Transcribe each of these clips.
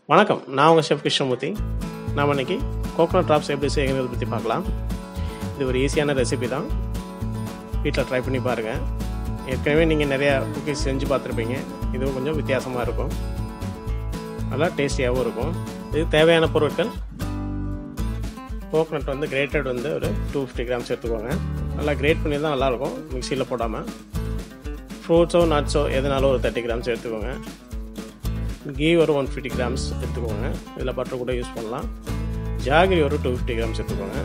வணக்கம் நான் உங்கள் ஷெஃப் கிருஷ்ணமூர்த்தி நாம் இன்னைக்கு கோகோனட் ட்ராப்ஸ் எப்படி செய்கிறத பற்றி பார்க்கலாம் இது ஒரு ஈஸியான ரெசிபி தான் வீட்டில் ட்ரை பண்ணி பாருங்கள் ஏற்கனவே நீங்கள் நிறையா குக்கீஸ் செஞ்சு பார்த்துருப்பீங்க இதுவும் கொஞ்சம் வித்தியாசமாக இருக்கும் நல்லா டேஸ்டியாகவும் இருக்கும் இது தேவையான பொருட்கள் கோகோனட் வந்து கிரேட்டட் வந்து ஒரு டூ ஃபிஃப்டி கிராம்ஸ் எடுத்துக்கோங்க நல்லா கிரேட் பண்ணி தான் நல்லாயிருக்கும் மிக்சியில் போடாமல் ஃப்ரூட்ஸோ நட்ஸோ எதுனாலும் ஒரு தேர்ட்டி கிராம்ஸ் எடுத்துக்கோங்க கீ ஒரு ஒன் ஃபிஃப்டி கிராம்ஸ் எடுத்துக்கோங்க இதில் பட்டர் கூட யூஸ் பண்ணலாம் ஜாகிரி ஒரு டூ ஃபிஃப்டி கிராம்ஸ் எடுத்துக்கோங்க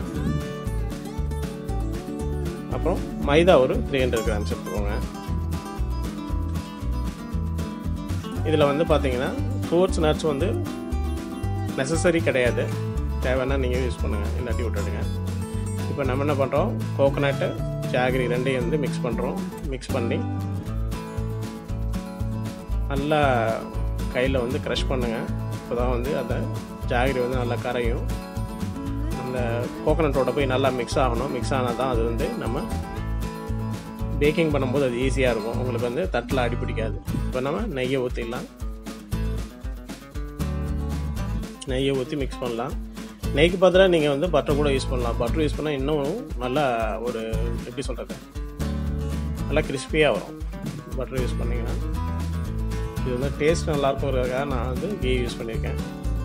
அப்புறம் மைதா ஒரு த்ரீ ஹண்ட்ரட் கிராம்ஸ் எடுத்துக்கோங்க இதில் வந்து பார்த்தீங்கன்னா ஃப்ரூட்ஸ் நட்ஸ் வந்து நெசசரி கிடையாது தேவைன்னா நீங்கள் யூஸ் பண்ணுங்கள் இல்லாட்டி விட்டுடுங்க இப்போ நம்ம என்ன பண்ணுறோம் கோகோனட்டு ஜாகிரி ரெண்டையும் வந்து மிக்ஸ் பண்ணுறோம் மிக்ஸ் பண்ணி நல்லா கையில் வந்து க்ரஷ் பண்ணுங்கள் இப்போ தான் வந்து அந்த ஜாகிரி வந்து நல்லா கரையும் அந்த கோகோனட்டோட போய் நல்லா மிக்ஸ் ஆகணும் மிக்ஸ் ஆனால் தான் அது வந்து நம்ம பேக்கிங் பண்ணும்போது அது ஈஸியாக இருக்கும் உங்களுக்கு வந்து தட்டில் அடி பிடிக்காது இப்போ நம்ம நெய்யை ஊற்றிடலாம் நெய்யை ஊற்றி மிக்ஸ் பண்ணலாம் நெய்க்கு பதிலாக நீங்கள் வந்து பட்டர் கூட யூஸ் பண்ணலாம் பட்டர் யூஸ் பண்ணால் இன்னும் நல்லா ஒரு எப்படி சொல்கிறது நல்லா கிறிஸ்பியாக வரும் பட்டர் யூஸ் பண்ணிங்கன்னா இது வந்து டேஸ்ட் நல்லாயிருக்குங்கிறதுக்காக நான் வந்து கீ யூஸ் பண்ணியிருக்கேன்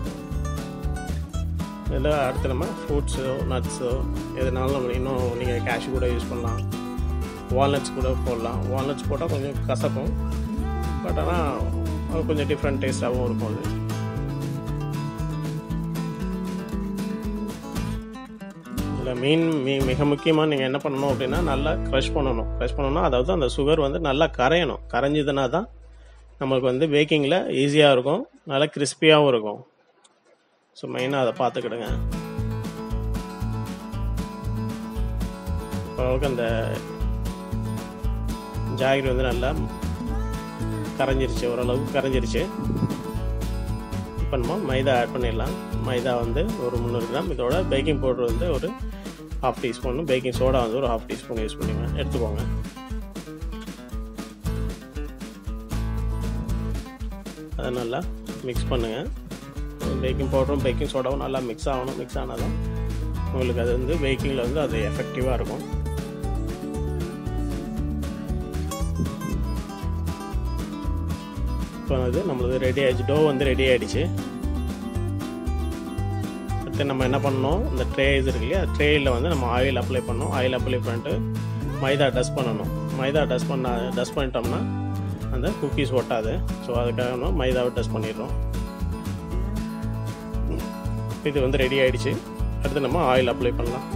இதில் அடுத்து நம்ம ஃப்ரூட்ஸோ நட்ஸோ எதுனாலும் நம்ம இன்னும் நீங்கள் கேஷ்யூ கூட யூஸ் பண்ணலாம் வால்நட்ஸ் கூட போடலாம் வால்நட்ஸ் போட்டால் கொஞ்சம் கசக்கும் பட் ஆனால் கொஞ்சம் டிஃப்ரெண்ட் டேஸ்ட்டாகவும் இருக்கும் அது இதில் மெயின் மீ மிக முக்கியமாக நீங்கள் என்ன பண்ணணும் அப்படின்னா நல்லா க்ரஷ் பண்ணணும் க்ரஷ் பண்ணணும் அதாவது அந்த சுகர் வந்து நல்லா கரையணும் கரைஞ்சதுனா தான் நம்மளுக்கு வந்து பேக்கிங்கில் ஈஸியாக இருக்கும் நல்லா கிறிஸ்பியாகவும் இருக்கும் ஸோ மெயினாக அதை பார்த்துக்கிடுங்க ஓரளவுக்கு அந்த ஜாகிரி வந்து நல்லா கரைஞ்சிருச்சு ஓரளவுக்கு கரைஞ்சிருச்சு இப்போ நம்ம மைதா ஆட் பண்ணிடலாம் மைதா வந்து ஒரு முந்நூறு கிராம் இதோட பேக்கிங் பவுடர் வந்து ஒரு ஹாஃப் டீஸ்பூன் பேக்கிங் சோடா வந்து ஒரு ஹாஃப் டீஸ்பூன் யூஸ் பண்ணிங்க எடுத்துக்கோங்க அதை நல்லா மிக்ஸ் பண்ணுங்கள் பேக்கிங் பவுடரும் பேக்கிங் சோடாவும் நல்லா மிக்ஸ் ஆகணும் மிக்ஸ் ஆனால் தான் உங்களுக்கு அது வந்து பேக்கிங்கில் வந்து அது எஃபெக்டிவாக இருக்கும் இப்போ அது நம்மளது ரெடி ஆகிடுச்சு டோ வந்து ரெடி ஆகிடுச்சு அடுத்து நம்ம என்ன பண்ணணும் இந்த ட்ரே இது இருக்கு இல்லையா ட்ரேயில் வந்து நம்ம ஆயில் அப்ளை பண்ணணும் ஆயில் அப்ளை பண்ணிட்டு மைதா டஸ்ட் பண்ணணும் மைதா டஸ்ட் பண்ண டஸ்ட் பண்ணிட்டோம்னா அந்த குக்கீஸ் ஒட்டாது ஸோ அதுக்காக நம்ம மைதாவை டஸ்ட் பண்ணிடுறோம் இது வந்து ரெடி ஆகிடுச்சு அடுத்து நம்ம ஆயில் அப்ளை பண்ணலாம்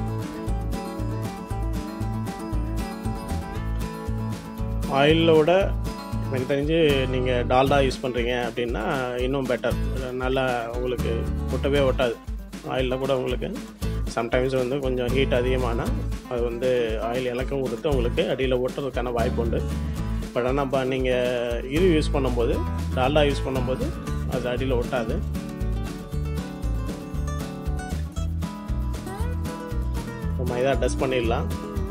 ஆயிலோட எனக்கு தெரிஞ்சு நீங்கள் டால்டா யூஸ் பண்ணுறீங்க அப்படின்னா இன்னும் பெட்டர் நல்லா உங்களுக்கு ஒட்டவே ஒட்டாது ஆயிலில் கூட உங்களுக்கு சம்டைம்ஸ் வந்து கொஞ்சம் ஹீட் அதிகமானால் அது வந்து ஆயில் இலக்கம் கொடுத்து உங்களுக்கு அடியில் ஒட்டுறதுக்கான வாய்ப்பு உண்டு பட் ஆனால் இப்போ நீங்கள் இது யூஸ் பண்ணும்போது டால்டா யூஸ் பண்ணும்போது அது அடியில் ஒட்டாது மைதா டஸ்ட் பண்ணிடலாம்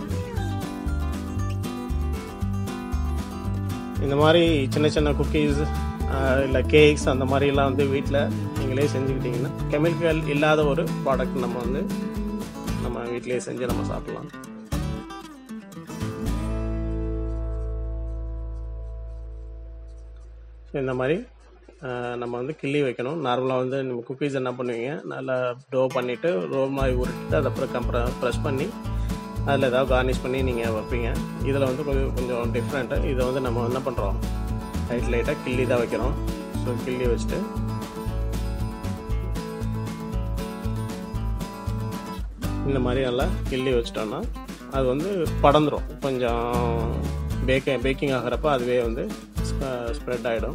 இந்த மாதிரி சின்ன சின்ன குக்கீஸ் இல்லை கேக்ஸ் அந்த மாதிரிலாம் வந்து வீட்டில் நீங்களே செஞ்சுக்கிட்டிங்கன்னா கெமிக்கல் இல்லாத ஒரு ப்ராடக்ட் நம்ம வந்து நம்ம வீட்டிலேயே செஞ்சு நம்ம சாப்பிட்லாம் ஸோ இந்த மாதிரி நம்ம வந்து கிள்ளி வைக்கணும் நார்மலாக வந்து நம்ம குக்கீஸ் என்ன பண்ணுவீங்க நல்லா டோ பண்ணிவிட்டு ரோ மாதிரி உருட்டிட்டு அதை அப்புறம் கம்ப்ர ப்ரெஸ் பண்ணி அதில் ஏதாவது கார்னிஷ் பண்ணி நீங்கள் வைப்பீங்க இதில் வந்து கொஞ்சம் கொஞ்சம் டிஃப்ரெண்ட்டு இதை வந்து நம்ம என்ன பண்ணுறோம் லைட் லைட்டாக கிள்ளி தான் வைக்கிறோம் ஸோ கிள்ளி வச்சுட்டு இந்த மாதிரி நல்லா கிள்ளி வச்சிட்டோன்னா அது வந்து படந்துடும் கொஞ்சம் பேக்க பேக்கிங் ஆகிறப்ப அதுவே வந்து ஸ்ப்ரெட் ஆகிடும்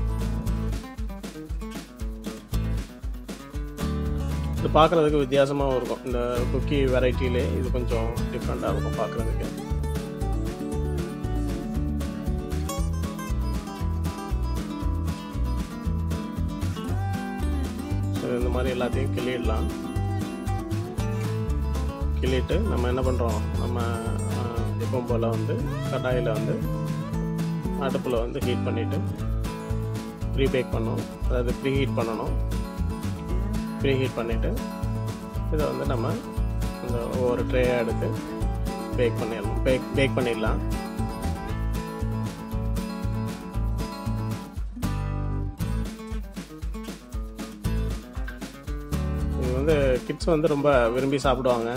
இது பார்க்குறதுக்கு வித்தியாசமாகவும் இருக்கும் இந்த குக்கி வெரைட்டிலே இது கொஞ்சம் டிஃப்ரெண்ட்டாக இருக்கும் பார்க்குறதுக்கு ஸோ இந்த மாதிரி எல்லாத்தையும் கிள்ளிடலாம் கிள்ளிட்டு நம்ம என்ன பண்ணுறோம் நம்ம எப்பவும் போல் வந்து கடாயில் வந்து அடுப்பில் வந்து ஹீட் பண்ணிவிட்டு ப்ரீ பேக் பண்ணணும் அதாவது ப்ரீ ஹீட் பண்ணணும் ப்ரீ ஹீட் பண்ணிவிட்டு இதை வந்து நம்ம இந்த ஒவ்வொரு ட்ரேயாக எடுத்து பேக் பண்ணிடணும் பேக் பேக் பண்ணிடலாம் இது வந்து கிட்ஸ் வந்து ரொம்ப விரும்பி சாப்பிடுவாங்க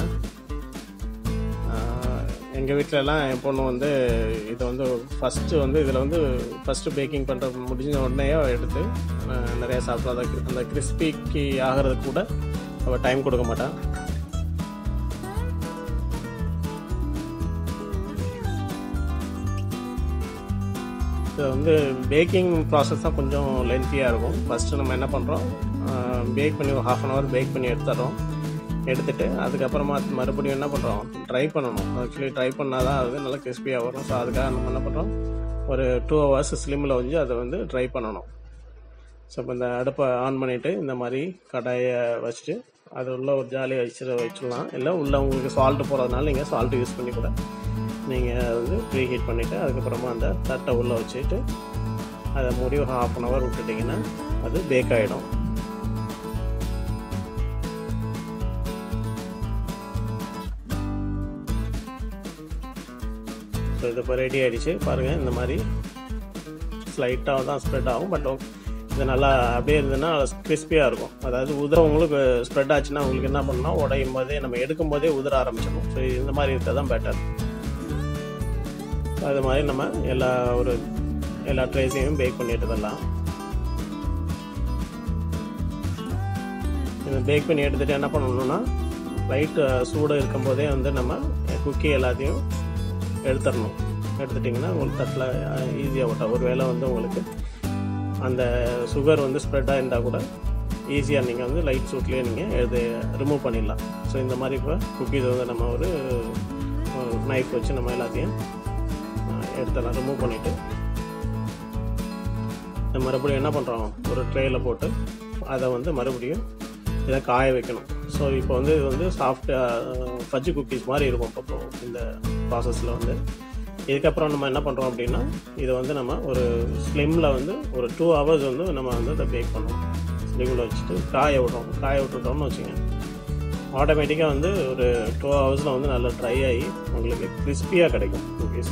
எங்கள் வீட்டிலலாம் என் பொண்ணு வந்து இதை வந்து ஃபஸ்ட்டு வந்து இதில் வந்து ஃபஸ்ட்டு பேக்கிங் பண்ணுற முடிஞ்ச உடனே எடுத்து அஹ், நிறைய சாப்பிடும் அதை அந்த கிறிஸ்பிக்கு ஆகிறதுக்கு கூட அவள் டைம் கொடுக்க மாட்டான் இது வந்து பேக்கிங் ப்ராசஸ் தான் கொஞ்சம் லென்த்தியாக இருக்கும் ஃபஸ்ட்டு நம்ம என்ன பண்ணுறோம் பேக் பண்ணி ஒரு ஹாஃப் அன் ஹவர் பேக் பண்ணி எடுத்துடுறோம் எடுத்துட்டு அதுக்கப்புறமா மறுபடியும் என்ன பண்ணுறோம் ட்ரை பண்ணணும் ஆக்சுவலி ட்ரை பண்ணால் தான் அது நல்லா கிறிஸ்பியாக வரும் ஸோ அதுக்காக நம்ம என்ன பண்ணுறோம் ஒரு டூ ஹவர்ஸ் ஸ்லிம்மில் வச்சு அதை வந்து ட்ரை பண்ணணும் ஸோ இப்போ இந்த அடுப்பை ஆன் பண்ணிவிட்டு இந்த மாதிரி கடாயை வச்சுட்டு அது உள்ள ஒரு ஜாலியாக வச்சு வச்சிடலாம் இல்லை உள்ள உங்களுக்கு சால்ட்டு போகிறதுனால நீங்கள் சால்ட்டு யூஸ் பண்ணி கூட நீங்கள் வந்து ப்ரீ ஹீட் பண்ணிவிட்டு அதுக்கப்புறமா அந்த தட்டை உள்ளே வச்சுட்டு அதை மூடி ஒரு ஹாஃப் அன் ஹவர் விட்டுட்டிங்கன்னா அது பேக் ஆகிடும் ஸோ இது இப்போ ரெடி ஆகிடுச்சு பாருங்கள் இந்த மாதிரி ஸ்லைட்டாக தான் ஸ்ப்ரெட் ஆகும் பட் இது நல்லா அப்படியே இருந்ததுன்னா கிறிஸ்பியாக இருக்கும் அதாவது உதிர உங்களுக்கு ஸ்ப்ரெட் ஆச்சுன்னா உங்களுக்கு என்ன பண்ணணும் உடையும் போதே நம்ம எடுக்கும் போதே உதிர ஆரம்பிச்சிடும் ஸோ இந்த மாதிரி இருக்கிறது தான் பெட்டர் அது மாதிரி நம்ம எல்லா ஒரு எல்லா ட்ரேஸையும் பேக் பண்ணிட்டு தரலாம் இதை பேக் பண்ணி எடுத்துகிட்டு என்ன பண்ணணும்னா லைட்டு சூடு இருக்கும்போதே வந்து நம்ம குக்கி எல்லாத்தையும் எடுத்துடணும் எடுத்துட்டிங்கன்னா உங்களுக்கு தட்டில் ஈஸியாக ஓட்டும் ஒரு வேளை வந்து உங்களுக்கு அந்த சுகர் வந்து ஸ்ப்ரெட்டாக இருந்தால் கூட ஈஸியாக நீங்கள் வந்து லைட் சூட்லேயே நீங்கள் இது ரிமூவ் பண்ணிடலாம் ஸோ இந்த மாதிரி இப்போ குக்கீஸ் வந்து நம்ம ஒரு நைஃப் வச்சு நம்ம எல்லாத்தையும் எடுத்துடலாம் ரிமூவ் பண்ணிவிட்டு மறுபடியும் என்ன பண்ணுறோம் ஒரு ட்ரேயில் போட்டு அதை வந்து மறுபடியும் இதை காய வைக்கணும் ஸோ இப்போ வந்து இது வந்து சாஃப்ட் ஃபஜ்ஜு குக்கீஸ் மாதிரி இருக்கும் இப்போ இந்த ப்ராசஸில் வந்து இதுக்கப்புறம் நம்ம என்ன பண்ணுறோம் அப்படின்னா இதை வந்து நம்ம ஒரு ஸ்லிம்மில் வந்து ஒரு டூ ஹவர்ஸ் வந்து நம்ம வந்து இதை பேக் பண்ணுவோம் ஸ்லிம்மில் வச்சுட்டு காய விடுறோம் காய விட்டுட்டோம்னு வச்சுங்க ஆட்டோமேட்டிக்காக வந்து ஒரு டூ ஹவர்ஸில் வந்து நல்லா ட்ரை ஆகி உங்களுக்கு கிறிஸ்பியாக கிடைக்கும் குக்கீஸ்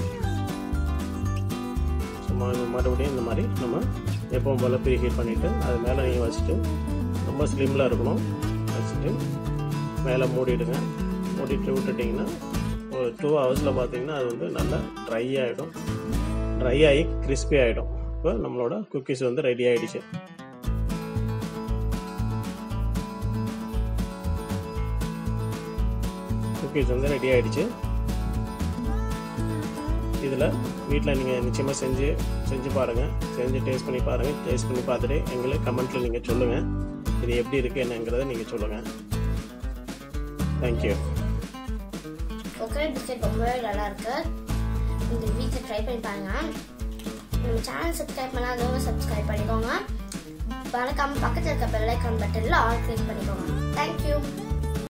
சும்மா மறுபடியும் இந்த மாதிரி நம்ம எப்பவும் போல் ப்ரீ ஹீட் பண்ணிவிட்டு அது மேலே நீங்கள் வச்சுட்டு ரொம்ப ஸ்லிம்மில் இருக்கணும் வச்சுட்டு மேலே மூடிடுங்க மூடிட்டு விட்டுட்டிங்கன்னா ஒரு டூ ஹவர்ஸில் பார்த்தீங்கன்னா அது வந்து நல்லா ட்ரை ஆகிடும் ட்ரை ஆகி கிறிஸ்பி ஆகிடும் இப்போ நம்மளோட குக்கீஸ் வந்து ரெடி ஆகிடுச்சு குக்கீஸ் வந்து ரெடி ஆகிடுச்சு இதில் வீட்டில் நீங்கள் நிச்சயமாக செஞ்சு செஞ்சு பாருங்கள் செஞ்சு டேஸ்ட் பண்ணி பாருங்கள் டேஸ்ட் பண்ணி பார்த்துட்டு எங்களுக்கு கமெண்ட்டில் நீங்கள் சொல்லுங்கள் இது எப்படி இருக்குது என்னங்கிறத நீங்கள் சொல்லுங்கள் தேங்க்யூ கோகனட் பிஸ்கெட் ரொம்பவே நல்லா இருக்கு இந்த வீட்டில் ட்ரை பண்ணி பாருங்க நம்ம சேனல் சப்ஸ்கிரைப் பண்ணாதவங்க சப்ஸ்கிரைப் பண்ணிக்கோங்க மறக்காம பக்கத்தில் இருக்க பெல் ஐக்கான் பட்டனில் ஆல் கிளிக் பண்ணிக்கோங்க தேங்க்யூ